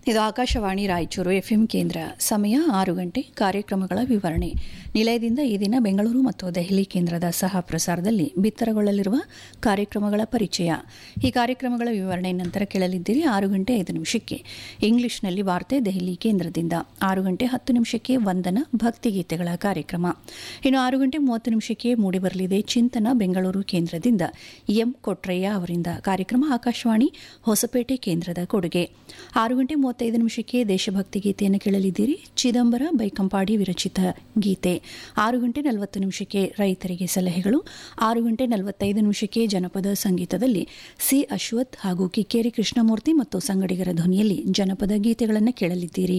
ಇದು ಆಕಾಶವಾಣಿ ರಾಯಚೂರು ಎಫ್ಎಂ ಕೇಂದ್ರ ಸಮಯ ಆರು ಗಂಟೆ ಕಾರ್ಯಕ್ರಮಗಳ ವಿವರಣೆ ನಿಲಯದಿಂದ ಈ ದಿನ ಬೆಂಗಳೂರು ಮತ್ತು ದೆಹಲಿ ಕೇಂದ್ರದ ಸಹ ಪ್ರಸಾರದಲ್ಲಿ ಬಿತ್ತರಗೊಳ್ಳಲಿರುವ ಕಾರ್ಯಕ್ರಮಗಳ ಪರಿಚಯ ಈ ಕಾರ್ಯಕ್ರಮಗಳ ವಿವರಣೆ ನಂತರ ಕೇಳಲಿದ್ದೀರಿ ಆರು ಗಂಟೆ ಐದು ನಿಮಿಷಕ್ಕೆ ಇಂಗ್ಲಿಷ್ನಲ್ಲಿ ವಾರ್ತೆ ದೆಹಲಿ ಕೇಂದ್ರದಿಂದ ಆರು ಗಂಟೆ ಹತ್ತು ನಿಮಿಷಕ್ಕೆ ವಂದನ ಭಕ್ತಿಗೀತೆಗಳ ಕಾರ್ಯಕ್ರಮ ಇನ್ನು ಆರು ಗಂಟೆ ಮೂವತ್ತು ನಿಮಿಷಕ್ಕೆ ಮೂಡಿಬರಲಿದೆ ಚಿಂತನ ಬೆಂಗಳೂರು ಕೇಂದ್ರದಿಂದ ಎಂ ಕೊಟ್ರಯ್ಯ ಅವರಿಂದ ಕಾರ್ಯಕ್ರಮ ಆಕಾಶವಾಣಿ ಹೊಸಪೇಟೆ ಕೇಂದ್ರದ ಕೊಡುಗೆ ಆರು ಗಂಟೆ ಮೂವತ್ತೈದು ನಿಮಿಷಕ್ಕೆ ದೇಶಭಕ್ತಿ ಗೀತೆಯನ್ನು ಕೇಳಲಿದ್ದೀರಿ ಚಿದಂಬರ ಬೈಕಂಪಾಡಿ ವಿರಚಿತ ಗೀತೆ ಆರು ಗಂಟೆ ನಲವತ್ತು ನಿಮಿಷಕ್ಕೆ ರೈತರಿಗೆ ಸಲಹೆಗಳು ಆರು ಗಂಟೆ ನಲವತ್ತೈದು ನಿಮಿಷಕ್ಕೆ ಜನಪದ ಸಂಗೀತದಲ್ಲಿ ಸಿ ಅಶ್ವಥ್ ಹಾಗೂ ಕಿಕ್ಕೇರಿ ಕೃಷ್ಣಮೂರ್ತಿ ಮತ್ತು ಸಂಗಡಿಗರ ಧ್ವನಿಯಲ್ಲಿ ಜನಪದ ಗೀತೆಗಳನ್ನು ಕೇಳಲಿದ್ದೀರಿ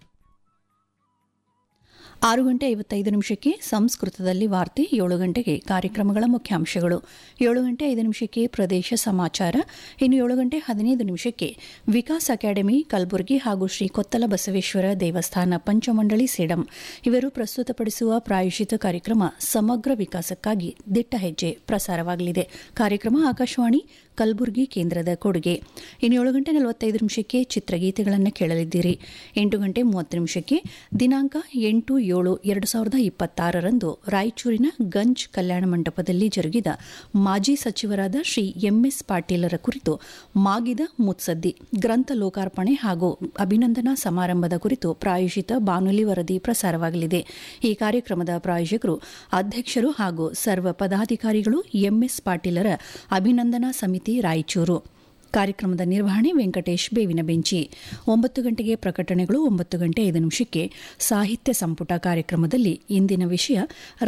ಆರು ಗಂಟೆ ಐವತ್ತೈದು ನಿಮಿಷಕ್ಕೆ ಸಂಸ್ಕೃತದಲ್ಲಿ ವಾರ್ತೆ ಏಳು ಗಂಟೆಗೆ ಕಾರ್ಯಕ್ರಮಗಳ ಮುಖ್ಯಾಂಶಗಳು ಏಳು ಗಂಟೆ ಐದು ನಿಮಿಷಕ್ಕೆ ಪ್ರದೇಶ ಸಮಾಚಾರ ಇನ್ನು ಏಳು ಗಂಟೆ ಹದಿನೈದು ನಿಮಿಷಕ್ಕೆ ವಿಕಾಸ್ ಅಕಾಡೆಮಿ ಕಲಬುರಗಿ ಹಾಗೂ ಶ್ರೀ ಕೊತ್ತಲ ಬಸವೇಶ್ವರ ದೇವಸ್ಥಾನ ಪಂಚಮಂಡಳಿ ಸೇಡಂ ಇವರು ಪ್ರಸ್ತುತಪಡಿಸುವ ಪ್ರಾಯೋಜಿತ ಕಾರ್ಯಕ್ರಮ ಸಮಗ್ರ ವಿಕಾಸಕ್ಕಾಗಿ ದಿಟ್ಟ ಹೆಜ್ಜೆ ಪ್ರಸಾರವಾಗಲಿದೆ ಕಾರ್ಯಕ್ರಮ ಆಕಾಶವಾಣಿ ಕಲಬುರಗಿ ಕೇಂದ್ರದ ಕೊಡುಗೆ ಇನ್ನು ಏಳು ಗಂಟೆ ನಲವತ್ತೈದು ನಿಮಿಷಕ್ಕೆ ಚಿತ್ರಗೀತೆಗಳನ್ನು ಕೇಳಲಿದ್ದೀರಿ ಎಂಟು ಗಂಟೆ ಮೂವತ್ತು ನಿಮಿಷಕ್ಕೆ ದಿನಾಂಕ ಎಂಟು ಏಳು ಎರಡು ಸಾವಿರದ ಇಪ್ಪತ್ತಾರರಂದು ರಾಯಚೂರಿನ ಗಂಜ್ ಕಲ್ಯಾಣ ಮಂಟಪದಲ್ಲಿ ಜರುಗಿದ ಮಾಜಿ ಸಚಿವರಾದ ಶ್ರೀ ಎಂಎಸ್ ಪಾಟೀಲರ ಕುರಿತು ಮಾಗಿದ ಮುತ್ಸದ್ದಿ ಗ್ರಂಥ ಲೋಕಾರ್ಪಣೆ ಹಾಗೂ ಅಭಿನಂದನಾ ಸಮಾರಂಭದ ಕುರಿತು ಪ್ರಾಯೋಜಿತ ಬಾನುಲಿ ವರದಿ ಪ್ರಸಾರವಾಗಲಿದೆ ಈ ಕಾರ್ಯಕ್ರಮದ ಪ್ರಾಯೋಜಕರು ಅಧ್ಯಕ್ಷರು ಹಾಗೂ ಸರ್ವ ಪದಾಧಿಕಾರಿಗಳು ಎಂಎಸ್ ಪಾಟೀಲರ ಅಭಿನಂದನಾ ಸಮಿತಿ ರಾಯಚೂರು ಕಾರ್ಯಕ್ರಮದ ನಿರ್ವಹಣೆ ವೆಂಕಟೇಶ್ ಬೇವಿನ ಬೆಂಚಿ ಒಂಬತ್ತು ಗಂಟೆಗೆ ಪ್ರಕಟಣೆಗಳು ಒಂಬತ್ತು ಗಂಟೆ ಐದು ನಿಮಿಷಕ್ಕೆ ಸಾಹಿತ್ಯ ಸಂಪುಟ ಕಾರ್ಯಕ್ರಮದಲ್ಲಿ ಇಂದಿನ ವಿಷಯ